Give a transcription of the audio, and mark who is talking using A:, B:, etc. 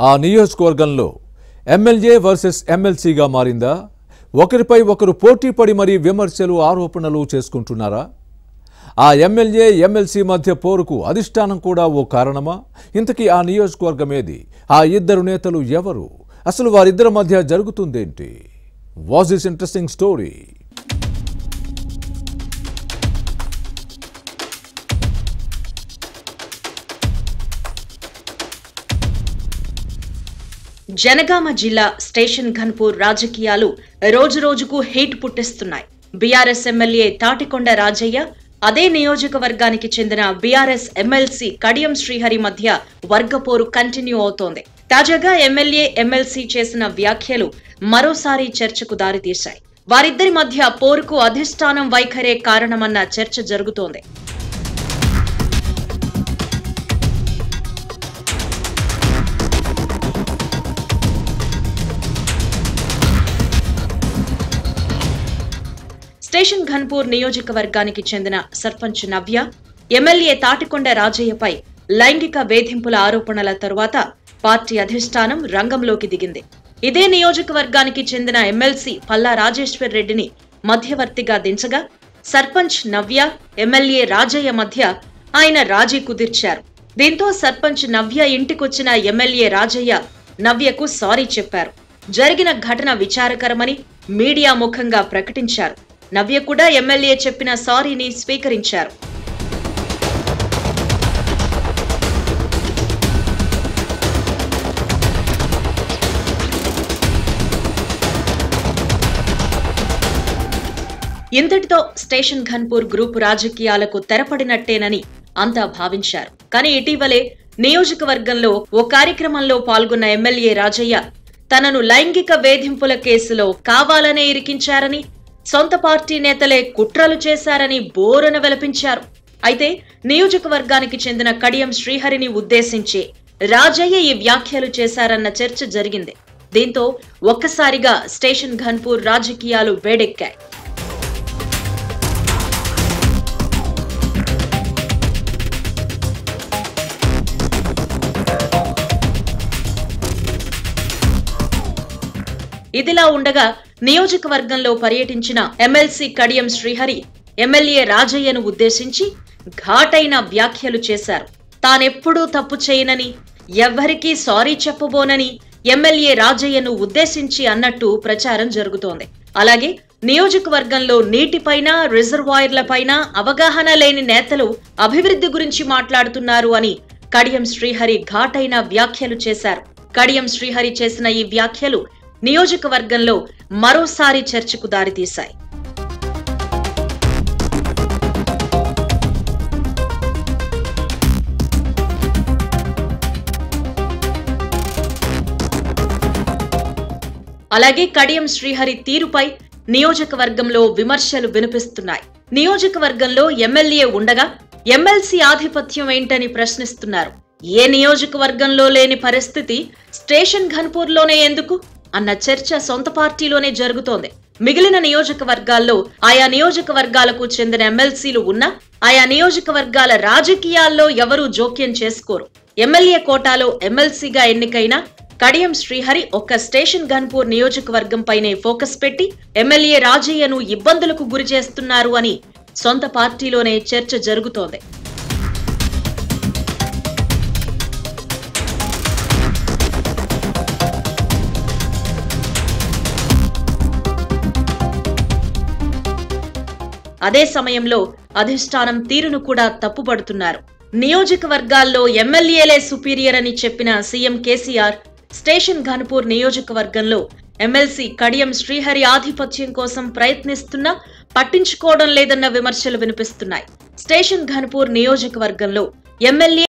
A: ఆ నియోజకవర్గంలో MLA versus ఎమ్మెల్సీగా మారిందా ఒకరిపై ఒకరు పోటీ పడి మరీ విమర్శలు ఆరోపణలు చేసుకుంటున్నారా ఆ ఎమ్మెల్యే ఎమ్మెల్సీ మధ్య పోరుకు అధిష్టానం కూడా ఓ కారణమా ఇంతకీ ఆ నియోజకవర్గం ఏది ఆ ఇద్దరు నేతలు ఎవరు అసలు వారిద్దరి మధ్య జరుగుతుందేంటి was this interesting story
B: Jangaon జిల్లా స్టేషన్ ఘన్పూర్ రాజకీయాలు రోజురోజుకు హీట్ పుట్టిస్తున్నాయి బీఆర్ఎస్ ఎమ్మెల్యే తాటికొండ రాజయ్య అదే నియోజకవర్గానికి చెందిన బీఆర్ఎస్ ఎమ్మెల్సీ కడియం శ్రీహరి మధ్య వర్గపోరు కంటిన్యూ అవుతోంది తాజాగా ఎమ్మెల్యే ఎమ్మెల్సీ చేసిన వ్యాఖ్యలు మరోసారి చర్చకు దారితీశాయి వారిద్దరి మధ్య పోరుకు అధిష్టానం వైఖరే కారణమన్న చర్చ జరుగుతోంది స్టేషన్ ఘన్పూర్ నియోజకవర్గానికి చెందిన సర్పంచ్ నవ్య ఎమ్మెల్యే తాటికొండ రాజయ్యపై లైంగిక వేధింపుల ఆరోపణల తరువాత పార్టీ అధిష్టానం రంగంలోకి దిగింది ఇదే నియోజకవర్గానికి చెందిన ఎమ్మెల్సీ పల్లా రాజేశ్వర్ రెడ్డిని మధ్యవర్తిగా దించగా సర్పంచ్ నవ్య ఎమ్మెల్యే రాజయ్య మధ్య ఆయన రాజీ కుదిర్చారు దీంతో సర్పంచ్ నవ్య ఇంటికొచ్చిన ఎమ్మెల్యే రాజయ్య నవ్యకు సారీ చెప్పారు జరిగిన ఘటన విచారకరమని మీడియా ముఖంగా ప్రకటించారు నవ్య కూడా ఎమ్మెల్యే చెప్పిన సారీని స్వీకరించారు ఇంతటితో స్టేషన్ ఘన్పూర్ గ్రూప్ రాజకీయాలకు తెరపడినట్టేనని అంతా భావించారు కానీ ఇటీవలే నియోజకవర్గంలో ఓ కార్యక్రమంలో పాల్గొన్న ఎమ్మెల్యే రాజయ్య తనను లైంగిక వేధింపుల కేసులో కావాలనే ఇరికించారని సొంత పార్టీ నేతలే కుట్రలు చేశారని బోరన వెలపించారు అయితే నియోజకవర్గానికి చెందిన కడియం శ్రీహరిని ఉద్దేశించి రాజయ్య ఈ వ్యాఖ్యలు చేశారన్న చర్చ జరిగింది దీంతో ఒక్కసారిగా స్టేషన్ ఘన్పూర్ రాజకీయాలు వేడెక్కాయి ఇదిలా ఉండగా నియోజకవర్గంలో పర్యటించిన ఎమ్మెల్సీ కడియం శ్రీహరి ఎమ్మెల్యే రాజయ్యను ఉద్దేశించి ఘాటైన వ్యాఖ్యలు చేశారు తానెప్పుడూ తప్పు చేయనని ఎవ్వరికీ సారీ చెప్పబోనని ఎమ్మెల్యే రాజయ్యను ఉద్దేశించి అన్నట్టు ప్రచారం జరుగుతోంది అలాగే నియోజకవర్గంలో నీటిపైన రిజర్వాయర్లపైన అవగాహన లేని నేతలు అభివృద్ధి గురించి మాట్లాడుతున్నారు అని కడియం శ్రీహరి ఘాటైన వ్యాఖ్యలు చేశారు కడియం శ్రీహరి చేసిన ఈ వ్యాఖ్యలు నియోజకవర్గంలో మరోసారి చర్చకు దారితీశాయి అలాగే కడియం శ్రీహరి తీరుపై నియోజకవర్గంలో విమర్శలు వినిపిస్తున్నాయి నియోజకవర్గంలో ఎమ్మెల్యే ఉండగా ఎమ్మెల్సీ ఆధిపత్యం ఏంటని ప్రశ్నిస్తున్నారు ఏ నియోజకవర్గంలో లేని పరిస్థితి స్టేషన్ ఘన్పూర్లోనే ఎందుకు అన్న చర్చ సొంత పార్టీలోనే జరుగుతోంది మిగిలిన నియోజకవర్గాల్లో ఆయా నియోజకవర్గాలకు చెందిన ఎమ్మెల్సీలు ఉన్నా ఆయా నియోజకవర్గాల రాజకీయాల్లో ఎవరూ జోక్యం చేసుకోరు ఎమ్మెల్యే కోటాలో ఎమ్మెల్సీగా ఎన్నికైన కడియం శ్రీహరి ఒక్క స్టేషన్ గన్పూర్ నియోజకవర్గంపైనే ఫోకస్ పెట్టి ఎమ్మెల్యే రాజయ్యను ఇబ్బందులకు గురి చేస్తున్నారు అని సొంత పార్టీలోనే చర్చ జరుగుతోంది అదే సమయంలో అధిష్టానం తీరును కూడా తప్పుపడుతున్నారు నియోజకవర్గాల్లో ఎమ్మెల్యేలే సుపీరియర్ అని చెప్పిన సీఎం కేసీఆర్ స్టేషన్ ఘన్పూర్ నియోజకవర్గంలో ఎమ్మెల్సీ కడియం శ్రీహరి ఆధిపత్యం కోసం ప్రయత్నిస్తున్నా పట్టించుకోవడం లేదన్న విమర్శలు వినిపిస్తున్నాయి స్టేషన్ ఘన్పూర్ నియోజకవర్గంలో ఎమ్మెల్యే